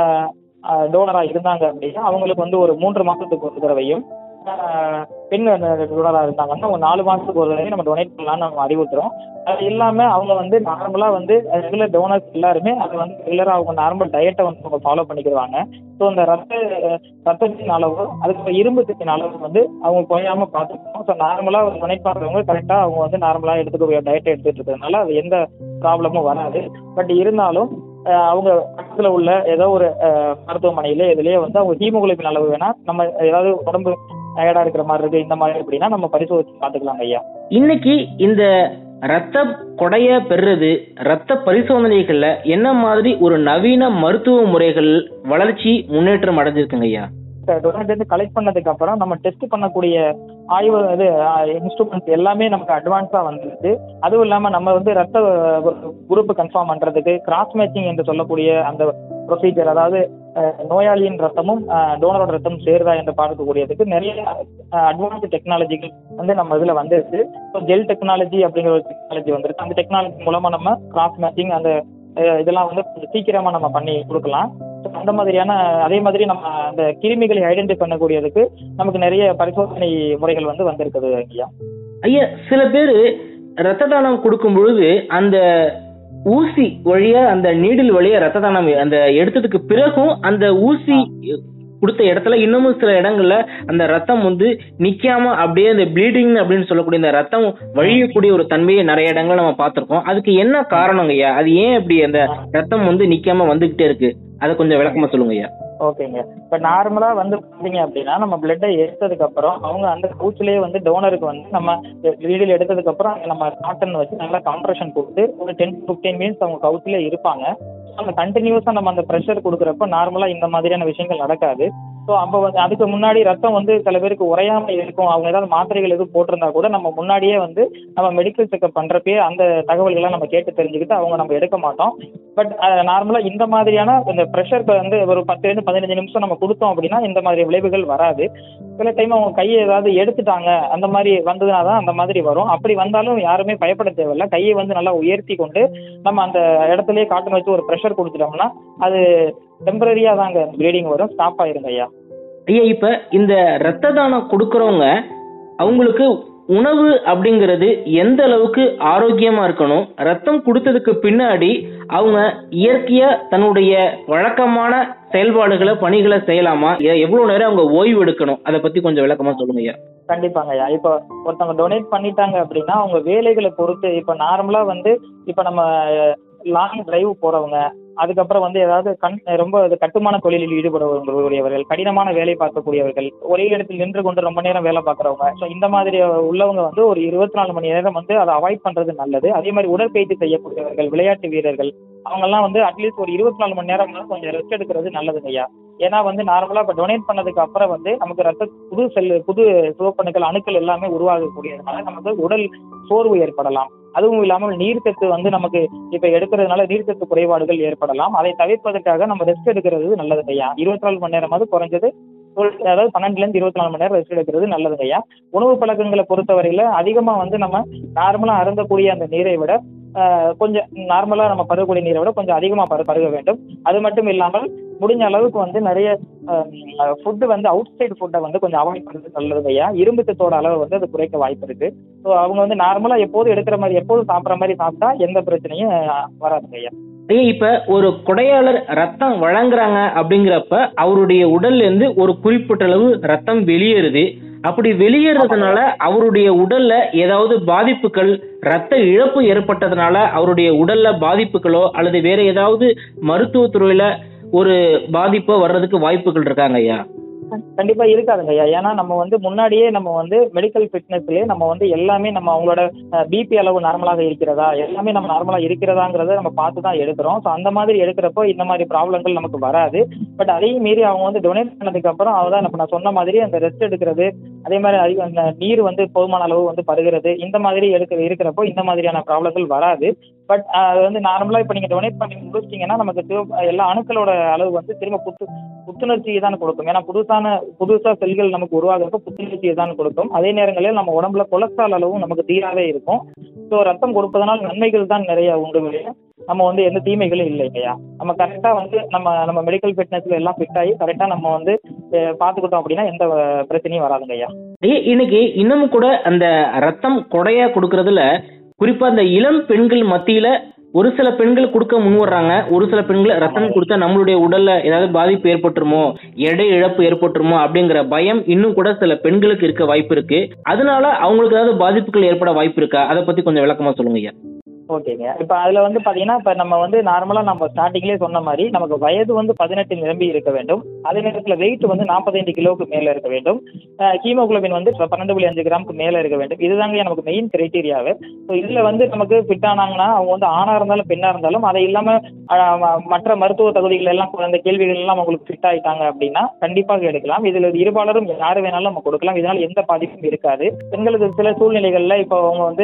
டோனரா இருந்தாங்க அப்படின்னா அவங்களுக்கு வந்து ஒரு மூன்று மாசத்துக்கு ஒரு தடவையும் ஆஹ் பெண் டோனரா இருந்தாங்கன்னா ஒரு நாலு மாசத்துக்கு ஒரு தடவை நம்ம டொனேட் பண்ணலாம்னு நம்ம அறிவுறுத்துறோம் அது இல்லாம அவங்க வந்து நார்மலா வந்து ரெகுலர் டோனர்ஸ் எல்லாருமே அது வந்து ரெகுலரா அவங்க நார்மல் டயட்டை வந்து அவங்க ஃபாலோ பண்ணிக்கிடுவாங்க ஸோ அந்த ரத்த ரத்தத்தின் அளவு அதுக்கு இரும்பு சத்தின் அளவு வந்து அவங்க குறையாம பார்த்துக்கணும் ஸோ நார்மலா டொனேட் பண்றவங்க கரெக்டா அவங்க வந்து நார்மலா எடுத்துக்க டயட்டை எடுத்துட்டு இருக்கிறதுனால அது எந்த ப்ராப்ளமும் வராது பட் இருந்தாலும் அஹ் அவங்க பக்கத்துல உள்ள ஏதோ ஒரு அஹ், மருத்துவமனையில இதுலயே வந்து அவங்க ஹீமோகுளோபின் அளவு வேணா நம்ம ஏதாவது உடம்பு டயர்டா இருக்கிற மாதிரி இருக்கு இந்த மாதிரி அப்படின்னா நம்ம பரிசோதிச்சு பார்த்துக்கலாம் ஐயா இன்னைக்கு இந்த ரத்த கொடைய பெறுறது ரத்த பரிசோதனைகள்ல என்ன மாதிரி ஒரு நவீன மருத்துவ முறைகள் வளர்ச்சி முன்னேற்றம் அடைஞ்சிருக்குங்க ஐயா டொனேட் வந்து கலெக்ட் பண்ணதுக்கு அப்புறம் நம்ம டெஸ்ட் பண்ணக்கூடிய ஆய்வு இது இன்ஸ்ட்ருமெண்ட்ஸ் எல்லாமே நமக்கு அட்வான்ஸா வந்துருச்சு அதுவும் இல்லாம நம்ம வந்து ரத்த குரூப் கன்ஃபார்ம் பண்றதுக்கு கிராஸ் மேட்சிங் என்று சொல்லக்கூடிய அந்த ப்ரொசீஜர் அதாவது அஹ், நோயாளியின் ரத்தமும் டோனரோட ரத்தமும் சேருதா என்று பார்க்கக்கூடியதுக்கு நிறைய அட்வான்ஸ் டெக்னாலஜிகள் வந்து நம்ம இதுல வந்துருச்சு ஸோ ஜெல் டெக்னாலஜி அப்படிங்கிற ஒரு டெக்னாலஜி வந்துருக்கு அந்த டெக்னாலஜி மூலமா நம்ம கிராஸ் மேட்சிங் அந்த அஹ், இதெல்லாம் வந்து கொஞ்சம் சீக்கிரமா நம்ம பண்ணி கொடுக்கலாம் So, அந்த மாதிரியான அதே மாதிரி நம்ம அந்த கிருமிகளை ஐடென்டிஃபை பண்ணக்கூடியதுக்கு நமக்கு நிறைய பரிசோதனை முறைகள் வந்து வந்திருக்குது ஐயா ஐயா சில பேர் ரத்த தானம் கொடுக்கும் பொழுது அந்த ஊசி வழியா அந்த நீடில் வழியா ரத்த தானம் அந்த எடுத்ததுக்கு பிறகும் அந்த ஊசி கொடுத்த இடத்துல இன்னமும் சில இடங்கள்ல அந்த ரத்தம் வந்து நிக்காம அப்படியே அந்த ப்ளீடிங் அப்படின்னு சொல்லக்கூடிய இந்த ரத்தம் வழியக்கூடிய ஒரு தன்மையை நிறைய இடங்கள்ல நம்ம பார்த்திருக்கோம் அதுக்கு என்ன காரணங்க ஐயா அது ஏன் இப்படி அந்த ரத்தம் வந்து நிக்காம வந்துகிட்டே இருக்கு அதை கொஞ்சம் விளக்கமா சொல்லுங்க ஐயா ஓகேங்க இப்போ நார்மலாக வந்து பார்த்தீங்க அப்படின்னா நம்ம பிளட்டை எடுத்ததுக்கு அப்புறம் அவங்க அந்த கவுச்சிலேயே வந்து டோனருக்கு வந்து நம்ம வீடியோ எடுத்ததுக்கு அப்புறம் அங்க நம்ம காட்டன் வச்சு நல்லா காம்ப்ரெஷன் கொடுத்து ஒரு டென் ஃபிஃப்டீன் மினிட்ஸ் அவங்க கவுச்சிலே இருப்பாங்க அந்த கண்டினியூஸாக நம்ம அந்த ப்ரெஷர் கொடுக்குறப்ப நார்மலாக இந்த மாதிரியான விஷயங்கள் நடக்காது ஸோ அப்போ வந்து அதுக்கு முன்னாடி ரத்தம் வந்து சில பேருக்கு உறையாம இருக்கும் அவங்க ஏதாவது மாத்திரைகள் எதுவும் போட்டிருந்தா கூட நம்ம முன்னாடியே வந்து நம்ம மெடிக்கல் செக்அப் பண்றப்பயே அந்த தகவல்களை நம்ம கேட்டு தெரிஞ்சுக்கிட்டு அவங்க நம்ம எடுக்க மாட்டோம் பட் நார்மலாக இந்த மாதிரியான இந்த ப்ரெஷர் வந்து ஒரு பத்துலேருந்து பதினஞ்சு நிமிஷம் நம்ம கொடுத்தோம் அப்படின்னா இந்த மாதிரி விளைவுகள் வராது சில டைம் அவங்க கையை ஏதாவது எடுத்துட்டாங்க அந்த மாதிரி வந்ததுனா தான் அந்த மாதிரி வரும் அப்படி வந்தாலும் யாருமே பயப்பட தேவையில்ல கையை வந்து நல்லா உயர்த்தி கொண்டு நம்ம அந்த இடத்துலயே காட்டன் வச்சு ஒரு ப்ரெஷர் கொடுத்துட்டோம்னா அது டெம்பரரியா தாங்க ப்ளீடிங் வரும் ஸ்டாப் ஆயிருங்க ஐயா ஐயா இப்ப இந்த ரத்த தானம் கொடுக்கறவங்க அவங்களுக்கு உணவு அப்படிங்கிறது எந்த அளவுக்கு ஆரோக்கியமா இருக்கணும் ரத்தம் கொடுத்ததுக்கு பின்னாடி அவங்க இயற்கையா தன்னுடைய வழக்கமான செயல்பாடுகளை பணிகளை செய்யலாமா எ- எவ்வளவு நேரம் அவங்க ஓய்வு எடுக்கணும் அதை பத்தி கொஞ்சம் விளக்கமா சொல்லுங்க ஐயா கண்டிப்பாங்க ஐயா இப்போ ஒருத்தவங்க டொனேட் பண்ணிட்டாங்க அப்படின்னா அவங்க வேலைகளை பொறுத்து இப்போ நார்மலா வந்து இப்போ நம்ம லாங் டிரைவ் போறவங்க அதுக்கப்புறம் வந்து ஏதாவது கண் ரொம்ப இது கட்டுமான தொழிலில் ஈடுபடக்கூடியவர்கள் கடினமான வேலை பார்க்கக்கூடியவர்கள் ஒரே இடத்தில் நின்று கொண்டு ரொம்ப நேரம் வேலை பார்க்குறவங்க ஸோ இந்த மாதிரி உள்ளவங்க வந்து ஒரு இருபத்தி நாலு மணி நேரம் வந்து அதை அவாய்ட் பண்றது நல்லது அதே மாதிரி உடற்பயிற்சி செய்யக்கூடியவர்கள் விளையாட்டு வீரர்கள் அவங்கெல்லாம் வந்து அட்லீஸ்ட் ஒரு இருபத்தி நாலு மணி நேரம் கொஞ்சம் ரெஸ்ட் எடுக்கிறது நல்லதுங்க ஐயா ஏன்னா வந்து நார்மலா இப்போ டொனேட் பண்ணதுக்கு அப்புறம் வந்து நமக்கு ரத்த புது செல் புது சிவப்பணுக்கள் அணுக்கள் எல்லாமே உருவாகக்கூடியதுனால நமக்கு உடல் சோர்வு ஏற்படலாம் அதுவும் இல்லாமல் நீர்ச்சத்து வந்து நமக்கு இப்ப எடுக்கிறதுனால நீர்ச்சத்து குறைபாடுகள் ஏற்படலாம் அதை தவிர்ப்பதற்காக நம்ம ரெஸ்ட் எடுக்கிறது நல்லது ஐயா இருபத்தி நாலு மணி நேரமாவது குறைஞ்சது ஒரு- அதாவது பன்னெண்டுல இருந்து இருபத்தி நாலு மணி நேரம் ரெஸ்ட் எடுக்கிறது நல்லதுங்க ஐயா உணவு பழக்கங்களை பொறுத்தவரையில அதிகமா வந்து நம்ம நார்மலா அருந்தக்கூடிய அந்த நீரை விட ஆஹ், கொஞ்சம் நார்மலா நம்ம பருகக்கூடிய நீரை விட கொஞ்சம் அதிகமா பரு பருக வேண்டும் அது மட்டும் இல்லாமல் முடிஞ்ச அளவுக்கு வந்து நிறைய ஃபுட்டு வந்து அவுட் சைடு ஃபுட்டை வந்து கொஞ்சம் அவாய்ட் பண்ணுறது நல்லது ஐயா இரும்பு சத்தோட அளவு வந்து அது குறைக்க வாய்ப்பு இருக்கு ஸோ அவங்க வந்து நார்மலா எப்போதும் எடுக்கிற மாதிரி எப்போதும் சாப்பிட்ற மாதிரி சாப்பிட்டா எந்த பிரச்சனையும் அஹ், வராதுங்க ஐயா ஐயா இப்ப ஒரு கொடையாளர் ரத்தம் வழங்குறாங்க அப்படிங்கிறப்ப அவருடைய உடல்ல இருந்து ஒரு குறிப்பிட்ட அளவு ரத்தம் வெளியேறுது அப்படி வெளியேறதுனால அவருடைய உடல்ல ஏதாவது பாதிப்புகள் ரத்த இழப்பு ஏற்பட்டதுனால அவருடைய உடல்ல பாதிப்புகளோ அல்லது வேற ஏதாவது மருத்துவத்துறையில ஒரு பாதிப்போ வர்றதுக்கு வாய்ப்புகள் இருக்காங்க ஐயா கண்டிப்பா இருக்காதுங்க ஐயா ஏன்னா நம்ம வந்து முன்னாடியே நம்ம வந்து மெடிக்கல் ஃபிட்னஸ்லயே நம்ம வந்து எல்லாமே நம்ம அவங்களோட பிபி அளவு நார்மலாக இருக்கிறதா எல்லாமே நம்ம நார்மலா இருக்கிறதாங்கிறத நம்ம பார்த்து தான் எடுக்கிறோம் ஸோ அந்த மாதிரி எடுக்கிறப்போ இந்த மாதிரி ப்ராப்ளங்கள் நமக்கு வராது பட் அதையும் மீறி அவங்க வந்து டொனேட் பண்ணதுக்கு அப்புறம் அவதான் இப்ப நான் சொன்ன மாதிரி அந்த ரெஸ்ட் எடுக்கிறது அதே மாதிரி அதிக அந்த நீர் வந்து போதுமான அளவு வந்து பருகிறது இந்த மாதிரி எடுக்க இருக்கிறப்போ இந்த மாதிரியான ப்ராப்ளங்கள் வராது பட் அது வந்து நார்மலா இப்போ நீங்க டொனேட் பண்ணி முடிச்சிட்டீங்கன்னா நமக்கு சிவப்பு- எல்லா அணுக்களோட அளவு வந்து திரும்ப புத்து புத்துணர்ச்சியை தான் கொடுக்கும் ஏன்னா புதுசான புதுசா செல்கள் நமக்கு உருவாகிறப்ப புத்துணர்ச்சியை தான் கொடுக்கும் அதே நேரங்களில் நம்ம உடம்புல கொலஸ்ட்ரால் அளவும் நமக்கு தீராவே இருக்கும் ஸோ ரத்தம் கொடுப்பதனால் நன்மைகள் தான் நிறைய உண்டு வெளியே. நம்ம வந்து எந்த தீமைகளும் இல்லை இல்லையா நம்ம கரெக்டாக வந்து நம்ம நம்ம மெடிக்கல் ஃபிட்னஸ்ல எல்லாம் ஃபிட் ஆகி கரெக்டாக நம்ம வந்து அஹ், பார்த்துக்கிட்டோம் அப்படின்னா எந்த அஹ், பிரச்சனையும் வராதுங்க ஐயா ஐயா இன்னைக்கு இன்னமும் கூட அந்த ரத்தம் கொடையா கொடுக்கறதுல குறிப்பா அந்த இளம் பெண்கள் மத்தியில ஒரு சில பெண்கள் கொடுக்க முன் வர்றாங்க ஒரு சில பெண்கள் ரத்தம் கொடுத்தா நம்மளுடைய உடல்ல ஏதாவது பாதிப்பு ஏற்பட்டுருமோ எடை இழப்பு ஏற்பட்டுருமோ அப்படிங்கிற பயம் இன்னும் கூட சில பெண்களுக்கு இருக்க வாய்ப்பு இருக்கு அதனால அவங்களுக்கு ஏதாவது பாதிப்புகள் ஏற்பட வாய்ப்பு இருக்கா அதை பத்தி கொஞ்சம் விளக்கமா சொல்லுங்க ஐயா ஓகேங்க இப்போ அதில் வந்து பார்த்தீங்கன்னா இப்போ நம்ம வந்து நார்மலாக நம்ம ஸ்டார்டிங்லேயே சொன்ன மாதிரி நமக்கு வயது வந்து பதினெட்டு நிரம்பி இருக்க வேண்டும் அதே நேரத்தில் வெயிட் வந்து நாற்பத்தைந்து கிலோவுக்கு மேலே இருக்க வேண்டும் ஹீமோகுளோபின் வந்து பன்னெண்டு புள்ளி அஞ்சு கிராமுக்கு மேலே இருக்க வேண்டும் இதுதாங்க நமக்கு மெயின் கிரைட்டீரியாவே ஸோ இதில் வந்து நமக்கு ஃபிட் ஆனாங்கன்னா அவங்க வந்து ஆணாக இருந்தாலும் பெண்ணாக இருந்தாலும் அதை இல்லாமல் மற்ற மருத்துவ தகுதிகள் எல்லாம் அந்த கேள்விகள் எல்லாம் அவங்களுக்கு ஃபிட் ஆயிட்டாங்க அப்படின்னா கண்டிப்பாக எடுக்கலாம் இதில் இருபாலரும் யார் வேணாலும் நம்ம கொடுக்கலாம் இதனால் எந்த பாதிப்பும் இருக்காது பெண்களுக்கு சில சூழ்நிலைகளில் இப்போ அவங்க வந்து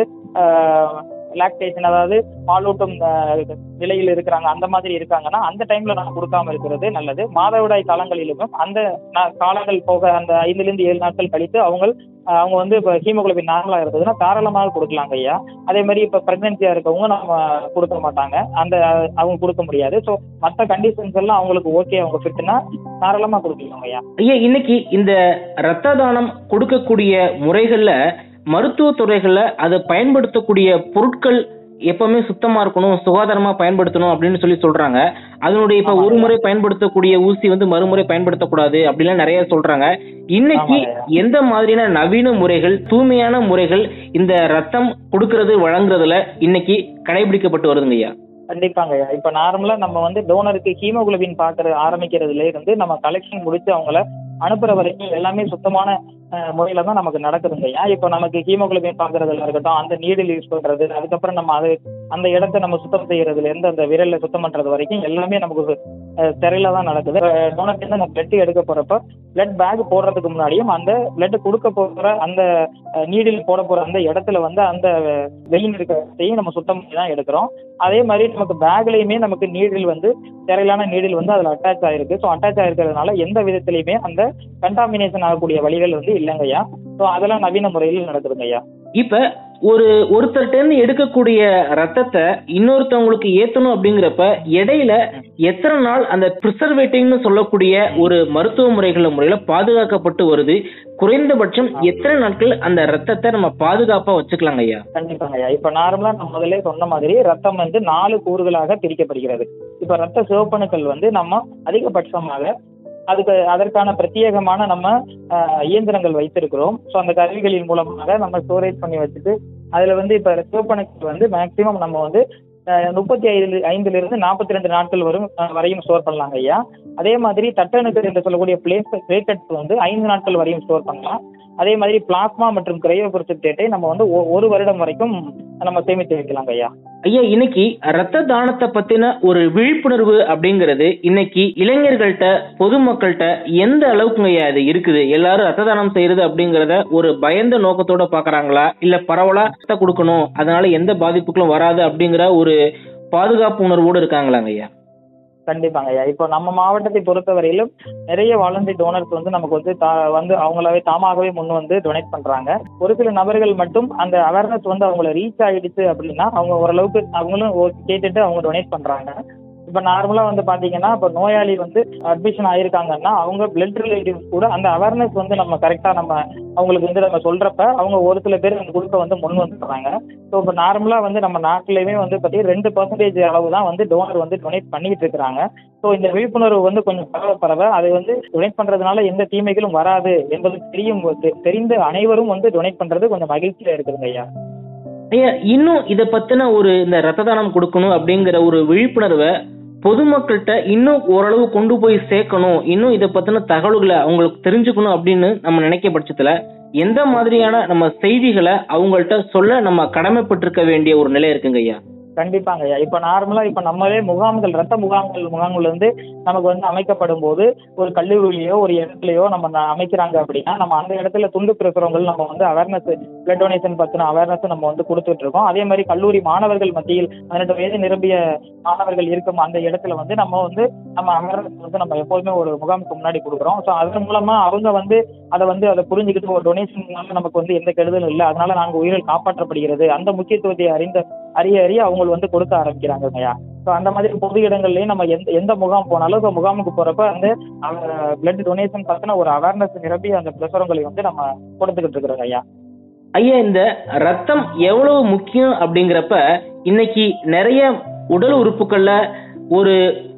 லாக்டேஷன் அதாவது பாலூட்டும் ஆஹ், நிலையில் இருக்கிறாங்க அந்த மாதிரி இருக்காங்கன்னா அந்த டைம்ல நம்ம கொடுக்காம இருக்கிறது நல்லது மாதவிடாய் காலங்களிலும் அந்த நா- காலங்கள் போக அந்த ஐந்துல இருந்து ஏழு நாட்கள் கழித்து அவங்க ஆஹ், அவங்க வந்து இப்போ ஹீமோகுளோபின் நார்மலா இருந்ததுன்னா தாராளமாக கொடுக்கலாங்க ஐயா அதே மாதிரி இப்போ பிரெக்னன்சியா இருக்கவங்க நம்ம கொடுக்க மாட்டாங்க அந்த அவங்க கொடுக்க முடியாது ஸோ மற்ற கண்டிஷன்ஸ் எல்லாம் அவங்களுக்கு ஓகே அவங்க ஃபிட்னா தாராளமாக கொடுக்கலாங்க ஐயா ஐயா இன்னைக்கு இந்த இரத்த தானம் கொடுக்கக்கூடிய முறைகள்ல மருத்துவ துறைகள்ல அதை பயன்படுத்தக்கூடிய பொருட்கள் எப்பவுமே சுத்தமா இருக்கணும் சுகாதாரமா பயன்படுத்தணும் அப்படின்னு சொல்லி சொல்றாங்க அதனுடைய இப்ப ஒரு முறை பயன்படுத்தக்கூடிய ஊசி வந்து மறுமுறை பயன்படுத்தக்கூடாது அப்படிலாம் நிறைய சொல்றாங்க இன்னைக்கு ஆமாங்க. எந்த மாதிரியான நவீன முறைகள் தூய்மையான முறைகள் இந்த ரத்தம் கொடுக்கறது வழங்குறதுல இன்னைக்கு கடைபிடிக்கப்பட்டு வருதுங்க ஐயா கண்டிப்பாங்க ஐயா இப்போ நார்மலாக நம்ம வந்து டோனருக்கு ஹீமோகுளோபின் பார்க்கறது ஆரம்பிக்கிறதுல இருந்து நம்ம கலெக்ஷன் முடிச்சு அவங்கள அனுப்புற வரைக்கும் எல்லாமே சுத்தமான அஹ், முறையில தான் நமக்கு நடக்குதுங்க ஐயா இப்போ நமக்கு ஹீமோகுளோபின் பார்க்கறதுல இருக்கட்டும் அந்த நீடில் யூஸ் பண்றது அதுக்கப்புறம் நம்ம அது அந்த இடத்த நம்ம சுத்தம் செய்யறதுல இருந்து அந்த விரல்ல சுத்தம் பண்றது வரைக்கும் எல்லாமே நமக்கு தெரியல தான் நடக்குது டோனர்ட்டு நம்ம பிளட் எடுக்க போறப்ப பிளட் பேக் போடுறதுக்கு முன்னாடியும் அந்த பிளட் கொடுக்க போற அந்த நீடில் போட போற அந்த இடத்துல வந்து அந்த வெயின் இருக்கிறதையும் நம்ம சுத்தம் பண்ணி தான் எடுக்கிறோம் அதே மாதிரி நமக்கு பேக்லயுமே நமக்கு நீடில் வந்து திரையிலான நீடில் வந்து அதுல அட்டாச் ஆயிருக்கு ஸோ அட்டாச் ஆயிருக்கிறதுனால எந்த விதத்திலையுமே அந்த கண்டாமினேஷன் ஆகக்கூடிய வழிகள் வந்து இல்லைங்கய்யா ஸோ அதெல்லாம் நவீன முறையில் நடக்குதுங்க ஐயா இப்ப ஒரு ஒருத்தர்ட்ட இருந்து எடுக்கக்கூடிய ரத்தத்தை இன்னொருத்தவங்களுக்கு ஏத்தணும் அப்படிங்கிறப்ப இடையில எத்தனை நாள் அந்த ப்ரிசர்வேட்டிவ்னு சொல்லக்கூடிய ஒரு மருத்துவ முறைகள் முறையில பாதுகாக்கப்பட்டு வருது குறைந்தபட்சம் எத்தனை நாட்கள் அந்த ரத்தத்தை நம்ம பாதுகாப்பா வச்சுக்கலாங்க ஐயா கண்டிப்பாங்க ஐயா இப்போ நார்மலா நான் முதல்ல சொன்ன மாதிரி ரத்தம் வந்து நாலு கூறுகளாக பிரிக்கப்படுகிறது இப்போ ரத்த சிவப்பணுக்கள் வந்து நம்ம அதிகபட்சமாக அதுக்கு அதற்கான பிரத்யேகமான நம்ம ஆஹ், இயந்திரங்கள் வைத்திருக்கிறோம் ஸோ அந்த கருவிகளின் மூலமாக நம்ம ஸ்டோரேஜ் பண்ணி வச்சுட்டு அதுல வந்து இப்போ சிவப்பணுக்கள் வந்து மேக்சிமம் நம்ம வந்து ஆஹ், முப்பத்தி ஐந்து ஐந்துல இருந்து நாற்பத்தி ரெண்டு நாட்கள் வரும் ஆஹ், வரையும் ஸ்டோர் பண்ணலாங்க ஐயா அதே மாதிரி தட்டணுக்கள் என்று சொல்லக்கூடிய பிளேஸ் பிளேட்டட்ஸ் வந்து ஐந்து நாட்கள் வரையும் ஸ்டோர் பண்ணலாம் அதே மாதிரி பிளாஸ்மா மற்றும் கிரையோபிரசிப்டேட்டை நம்ம வந்து ஒ- ஒரு வருடம் வரைக்கும் நம்ம சேமித்து வைக்கலாங்க ஐயா ஐயா இன்னைக்கு ரத்த தானத்தை பத்தின ஒரு விழிப்புணர்வு அப்படிங்கிறது இன்னைக்கு இளைஞர்கள்ட்ட பொதுமக்கள்கிட்ட எந்த அளவுக்குங்க ஐயா இது இருக்குது எல்லாரும் ரத்த தானம் செய்யறது அப்படிங்கறத ஒரு பயந்த நோக்கத்தோட பாக்குறாங்களா இல்ல பரவலா ரத்த கொடுக்கணும் அதனால எந்த பாதிப்புகளும் வராது அப்படிங்கிற ஒரு பாதுகாப்பு உணர்வோடு இருக்காங்களாங்க ஐயா கண்டிப்பாங்க ஐயா இப்போ நம்ம மாவட்டத்தை பொறுத்தவரையிலும் நிறைய வாலண்டரி டோனர்ஸ் வந்து நமக்கு வந்து தா- வந்து அவங்களாவே தாமாகவே முன் வந்து டொனேட் பண்றாங்க ஒரு சில நபர்கள் மட்டும் அந்த அவேர்னஸ் வந்து அவங்கள ரீச் ஆயிடுச்சு அப்படின்னா அவங்க ஓரளவுக்கு அவங்களும் ஓ- கேட்டுட்டு அவங்க டொனேட் பண்றாங்க இப்போ நார்மலாக வந்து பார்த்தீங்கன்னா இப்போ நோயாளி வந்து அட்மிஷன் ஆயிருக்காங்கன்னா அவங்க பிளட் ரிலேட்டிவ்ஸ் கூட அந்த அவேர்னஸ் வந்து நம்ம கரெக்டாக நம்ம அவங்களுக்கு வந்து நம்ம சொல்றப்ப அவங்க ஒரு சில பேர் அந்த கொடுக்க வந்து முன் வந்துடுறாங்க ஸோ இப்போ நார்மலாக வந்து நம்ம நாட்டிலையுமே வந்து பார்த்தீங்கன்னா ரெண்டு பர்சன்டேஜ் அளவு தான் வந்து டோனர் வந்து டொனேட் பண்ணிட்டு இருக்கிறாங்க ஸோ இந்த விழிப்புணர்வு வந்து கொஞ்சம் பரவ பரவ அது வந்து டொனேட் பண்றதுனால எந்த தீமைகளும் வராது என்பது தெரியும் போது- தெரிந்த அனைவரும் வந்து டொனேட் பண்றது கொஞ்சம் மகிழ்ச்சியா இருக்குதுங்க ஐயா ஐயா இன்னும் இத பத்தின ஒரு இந்த ரத்த தானம் கொடுக்கணும் அப்படிங்கிற ஒரு விழிப்புணர்வை பொதுமக்கள்கிட்ட இன்னும் ஓரளவு கொண்டு போய் சேர்க்கணும் இன்னும் இதை பத்தின தகவல்களை அவங்களுக்கு தெரிஞ்சுக்கணும் அப்படின்னு நம்ம நினைக்க பட்சத்துல எந்த மாதிரியான நம்ம செய்திகளை அவங்கள்ட்ட சொல்ல நம்ம கடமைப்பட்டிருக்க வேண்டிய ஒரு நிலை இருக்குங்க ஐயா கண்டிப்பாங்க ஐயா இப்போ நார்மலா இப்போ நம்மளே முகாம்கள் ரத்த முகாம்கள் முகாம்கள் வந்து நமக்கு வந்து அமைக்கப்படும் போது ஒரு கல்லூரியிலையோ ஒரு இடத்துலயோ நம்ம ந- அமைக்கிறாங்க அப்படின்னா நம்ம அந்த இடத்துல துண்டு பிரசுரங்கள் நம்ம வந்து அவேர்னஸ் பிளட் டொனேஷன் பத்தின அவேர்னஸ் நம்ம வந்து கொடுத்துட்டு இருக்கோம் அதே மாதிரி கல்லூரி மாணவர்கள் மத்தியில் பதினெட்டு வயது நிரம்பிய மாணவர்கள் இருக்கும் அந்த இடத்துல வந்து நம்ம வந்து நம்ம அவேர்னஸ் வந்து நம்ம எப்போதுமே ஒரு முகாமுக்கு முன்னாடி கொடுக்குறோம் ஸோ அதன் மூலமா அவங்க வந்து அதை வந்து அதை புரிஞ்சுக்கிட்டு ஒரு டொனேஷன் நமக்கு வந்து எந்த கெடுதலும் இல்லை அதனால நாங்கள் உயிரில் காப்பாற்றப்படுகிறது அந்த முக்கியத்துவத்தை அறிந்த அறிய அறிய அவங்க வந்து கொடுக்க ஆரம்பிக்கிறாங்க ஐயா ஸோ அந்த மாதிரி பொது இடங்கள்லயும் நம்ம எந்த எந்த முகாம் போனாலும் இப்போ முகாமுக்கு போறப்ப அந்த பிளட் டொனேஷன் பத்தின ஒரு அவேர்னஸ் நிரம்பி அந்த பிரசுரங்களை வந்து நம்ம கொடுத்துக்கிட்டு இருக்கிறோங்க ஐயா ஐயா இந்த ரத்தம் எவ்வளவு முக்கியம் அப்படிங்கிறப்ப இன்னைக்கு நிறைய உடல் உறுப்புகள்ல ஒரு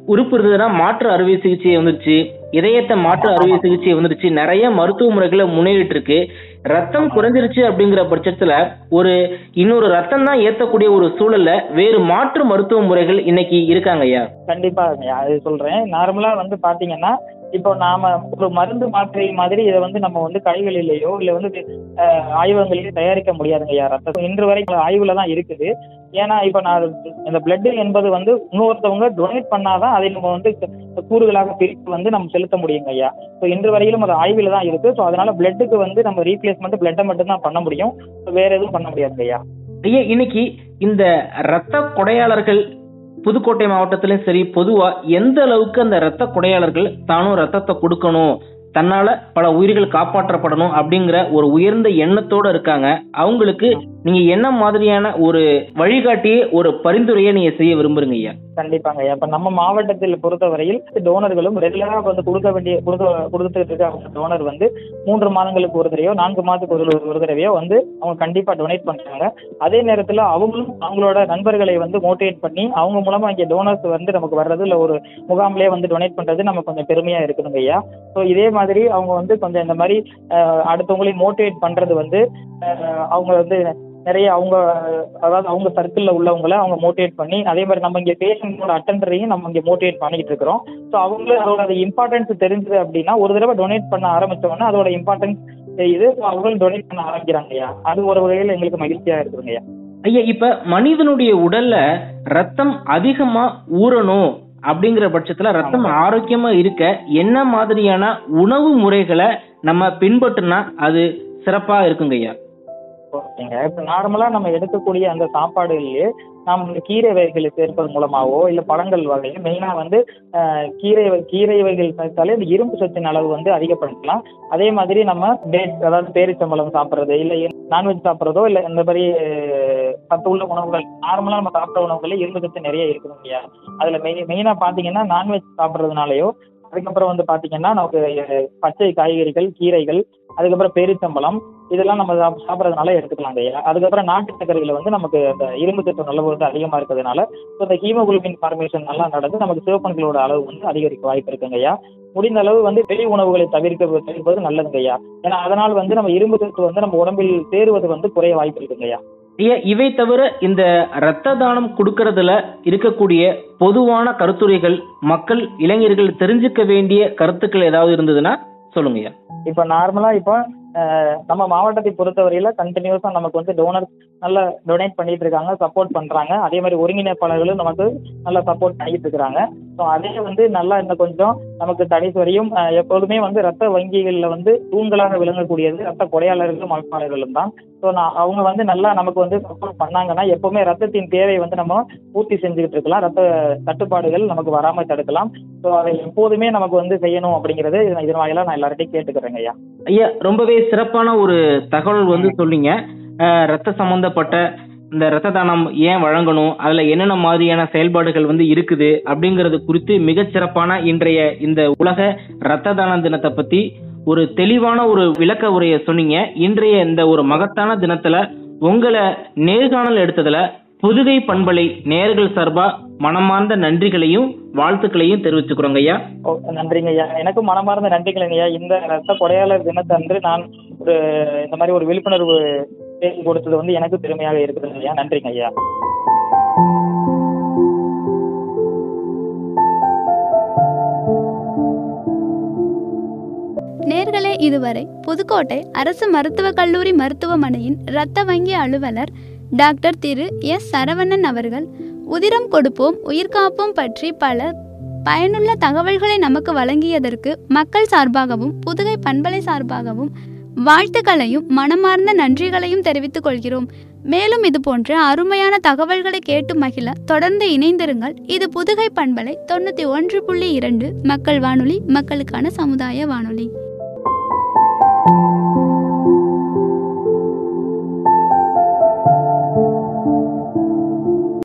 உறுப்பு இருந்ததுன்னா மாற்று அறுவை சிகிச்சை வந்துருச்சு இதயத்தை மாற்று அறுவை சிகிச்சை வந்துருச்சு நிறைய மருத்துவ முறைகளை முன்னேறிட்டு இருக்கு ரத்தம் குறைஞ்சிருச்சு அப்படிங்கிற பட்சத்துல ஒரு இன்னொரு ரத்தம் தான் ஏத்தக்கூடிய ஒரு சூழல்ல வேறு மாற்று மருத்துவ முறைகள் இன்னைக்கு இருக்காங்க ஐயா கண்டிப்பா அது சொல்றேன் நார்மலா வந்து பாத்தீங்கன்னா இப்போ நாம ஒரு மருந்து மாத்திரை மாதிரி இதை வந்து நம்ம வந்து கைகளிலேயோ இல்ல வந்து அஹ், ஆய்வகங்களிலேயோ தயாரிக்க முடியாதுங்க ஐயா ரத்தம் இன்று வரைக்கும் ஆய்வுல தான் இருக்குது ஏன்னா இப்போ நான் இந்த பிளட் என்பது வந்து இன்னொருத்தவங்க டொனேட் பண்ணாதான் அதை நம்ம வந்து க- கூறுகளாக பிரித்து வந்து நம்ம செலுத்த முடியுங்க ஐயா ஸோ இன்று வரையிலும் அது ஆய்வில் தான் இருக்கு ஸோ அதனால பிளட்டுக்கு வந்து நம்ம ரீப்ளேஸ்மெண்ட் பிளட்டை மட்டும் தான் பண்ண முடியும் So, வேற எதுவும் பண்ண முடியாதுங்க ஐயா ஐயா இன்னைக்கு இந்த ரத்த கொடையாளர்கள் புதுக்கோட்டை மாவட்டத்திலும் சரி பொதுவா எந்த அளவுக்கு அந்த ரத்த கொடையாளர்கள் தானும் ரத்தத்தை கொடுக்கணும் தன்னால பல உயிர்கள் காப்பாற்றப்படணும் அப்படிங்கிற ஒரு உயர்ந்த எண்ணத்தோட இருக்காங்க அவங்களுக்கு நீங்க என்ன மாதிரியான ஒரு வழிகாட்டியே ஒரு பரிந்துரையை நீங்க செய்ய விரும்புறீங்க ஐயா கண்டிப்பாங்க ஐயா இப்ப நம்ம மாவட்டத்தில் பொறுத்தவரையில் டோனர்களும் ரெகுலரா வந்து கொடுக்க வேண்டிய கொடுக்க கொடுத்துட்டு இருக்க அவங்க டோனர் வந்து மூன்று மாதங்களுக்கு ஒரு தடவையோ நான்கு மாதத்துக்கு ஒரு ஒரு தடவையோ வந்து அவங்க கண்டிப்பா டொனேட் பண்றாங்க அதே நேரத்துல அவங்களும் அவங்களோட நண்பர்களை வந்து மோட்டிவேட் பண்ணி அவங்க மூலமா இங்க டோனர்ஸ் வந்து நமக்கு வர்றது இல்ல ஒரு முகாம்லயே வந்து டொனேட் பண்றது நமக்கு கொஞ்சம் பெருமையா இருக்குதுங்க ஐயா ஸோ இதே மாதிரி அவங்க வந்து கொஞ்சம் இந்த மாதிரி அஹ், அடுத்தவங்களையும் மோட்டிவேட் பண்றது வந்து அஹ், அவங்க வந்து நிறைய அவங்க அதாவது அவங்க சர்க்கிள்ல உள்ளவங்கள அவங்க மோட்டிவேட் பண்ணி அதே மாதிரி நம்ம இங்க பேஷண்டோட அட்டண்டரையும் நம்ம இங்க மோட்டிவேட் பண்ணிட்டு இருக்கிறோம் ஸோ அவங்களும் அதோட இம்பார்ட்டன்ஸ் தெரிஞ்சது அப்படின்னா ஒரு தடவை டொனேட் பண்ண ஆரம்பிச்சோன்னா அதோட இம்பார்ட்டன்ஸ் தெரியுது ஸோ அவங்களும் டொனேட் பண்ண ஆரம்பிக்கிறாங்க ஐயா அது ஒரு வகையில் எங்களுக்கு மகிழ்ச்சியா இருக்குதுங்க ஐயா ஐயா இப்ப மனிதனுடைய உடல்ல ரத்தம் அதிகமா ஊறணும் அப்படிங்கிற பட்சத்துல ரத்தம் ஆரோக்கியமா இருக்க என்ன மாதிரியான உணவு முறைகளை நம்ம பின்பற்றினா அது சிறப்பா இருக்குங்க ஐயா ஓகேங்க இப்போ நார்மலாக நம்ம எடுக்கக்கூடிய அந்த சாப்பாடுகளிலே நாம் இந்த கீரை வகைகளை சேர்ப்பது மூலமாவோ இல்லை பழங்கள் வகைகள் மெயினாக வந்து அஹ், கீரை வகை- கீரை வகைகள் சேர்த்தாலே இந்த இரும்பு சத்தின் அளவு வந்து அதிகப்படுத்தலாம் அதே மாதிரி நம்ம டேட் அதாவது பேரிச்சம்பழம் சாப்பிட்றது இல்லை நான்வெஜ் சாப்பிட்றதோ இல்லை இந்த மாதிரி அஹ், சத்து உள்ள உணவுகள் நார்மலாக நம்ம சாப்பிட்ட உணவுகளில் இரும்பு சத்து நிறைய இருக்குது இல்லையா அதில் மெயின் மெயினாக பார்த்தீங்கன்னா நான்வெஜ் சாப்பிட்றதுனாலயோ அதுக்கப்புறம் வந்து பார்த்தீங்கன்னா நமக்கு அஹ், பச்சை காய்கறிகள் கீரைகள் அதுக்கப்புறம் பேரிச்சம்பழம் இதெல்லாம் நம்ம சாப்~ சாப்பிட்றதுனால எடுத்துக்கலாம் ஐயா அதுக்கப்புறம் நாட்டு சர்க்கரையில் வந்து நமக்கு அந்த இரும்பு சத்து அளவு வந்து அதிகமாக இருக்கிறதுனால ஸோ இந்த ஹீமோகுளோபின் ஃபார்மேஷன் நல்லா நடந்து நமக்கு சிவப்பணுக்களோட அளவு வந்து அதிகரிக்க வாய்ப்பு இருக்குங்க ஐயா முடிந்த அளவு வந்து வெளி உணவுகளை தவிர்க்க தவிர்ப்பது நல்லதுங்க ஐயா ஏன்னா அதனால் வந்து நம்ம இரும்பு சத்து வந்து நம்ம உடம்பில் சேருவது வந்து குறைய வாய்ப்பு இருக்குங்க ஐயா ஐயா இவை தவிர இந்த இரத்த தானம் கொடுக்கறதுல இருக்கக்கூடிய பொதுவான கருத்துரைகள் மக்கள் இளைஞர்கள் தெரிஞ்சுக்க வேண்டிய கருத்துக்கள் ஏதாவது இருந்ததுன்னா சொல்லுங்க ஐயா இப்போ நார்மலா இப்போ அஹ், நம்ம மாவட்டத்தை பொறுத்தவரையில கண்டினியூஸா நமக்கு வந்து டோனர் நல்லா டொனேட் பண்ணிட்டு இருக்காங்க சப்போர்ட் பண்றாங்க அதே மாதிரி ஒருங்கிணைப்பாளர்களும் நமக்கு நல்லா சப்போர்ட் பண்ணிட்டு இருக்கிறாங்க ஸோ அதே வந்து நல்லா இன்னும் கொஞ்சம் நமக்கு கடைசி வரையும் அஹ், எப்போதுமே வந்து ரத்த வங்கிகளில் வந்து தூண்களாக விளங்கக்கூடியது ரத்த கொடையாளர்களும் அமைப்பாளர்களும் தான் ஸோ நான் அவங்க வந்து நல்லா நமக்கு வந்து சப்போர்ட் பண்ணாங்கன்னா எப்பவுமே ரத்தத்தின் தேவை வந்து நம்ம பூர்த்தி செஞ்சுக்கிட்டு இருக்கலாம் ரத்த தட்டுப்பாடுகள் நமக்கு வராம தடுக்கலாம் ஸோ அதை எப்போதுமே நமக்கு வந்து செய்யணும் அப்படிங்கிறது இதன் இதன் வாயிலா நான் எல்லார்ட்டையும் கேட்டுக்கிறேங்க ஐயா ஐயா ரொம்பவே சிறப்பான ஒரு தகவல் வந்து சொன்னீங்க அஹ், ரத்த சம்பந்தப்பட்ட இந்த ரத்த தானம் ஏன் வழங்கணும் அதுல என்னென்ன மாதிரியான செயல்பாடுகள் வந்து இருக்குது அப்படிங்கறது குறித்து மிகச் சிறப்பான இன்றைய இந்த உலக ரத்த தான தினத்தை பத்தி ஒரு தெளிவான ஒரு விளக்க உரையை சொன்னீங்க இன்றைய இந்த ஒரு மகத்தான தினத்துல உங்களை நேர்காணல் எடுத்ததுல புதுகை பண்பலை நேர்கள் சார்பா மனமார்ந்த நன்றிகளையும் வாழ்த்துக்களையும் தெரிவிச்சுக்கிறோங்க ஐயா ஓ, நன்றிங்க ஐயா எனக்கும் மனமார்ந்த நன்றிகள் ஐயா இந்த ரத்த கொடையாளர் தினத்தன்று நான் ஒரு இந்த மாதிரி ஒரு விழிப்புணர்வு பேசி கொடுத்தது வந்து எனக்கு பெருமையாக இருக்குது ஐயா நன்றிங்க ஐயா நேர்களே இதுவரை புதுக்கோட்டை அரசு மருத்துவக் கல்லூரி மருத்துவமனையின் இரத்த வங்கி அலுவலர் டாக்டர் திரு எஸ் சரவணன் அவர்கள் உதிரம் கொடுப்போம் உயிர்காப்போம் பற்றி பல பயனுள்ள தகவல்களை நமக்கு வழங்கியதற்கு மக்கள் சார்பாகவும் புதுகை பண்பலை சார்பாகவும் வாழ்த்துக்களையும் மனமார்ந்த நன்றிகளையும் தெரிவித்துக் கொள்கிறோம் மேலும் இது போன்ற அருமையான தகவல்களை கேட்டு மகிழ தொடர்ந்து இணைந்திருங்கள் இது புதுகை பண்பலை தொண்ணூற்றி ஒன்று புள்ளி இரண்டு மக்கள் வானொலி மக்களுக்கான சமுதாய வானொலி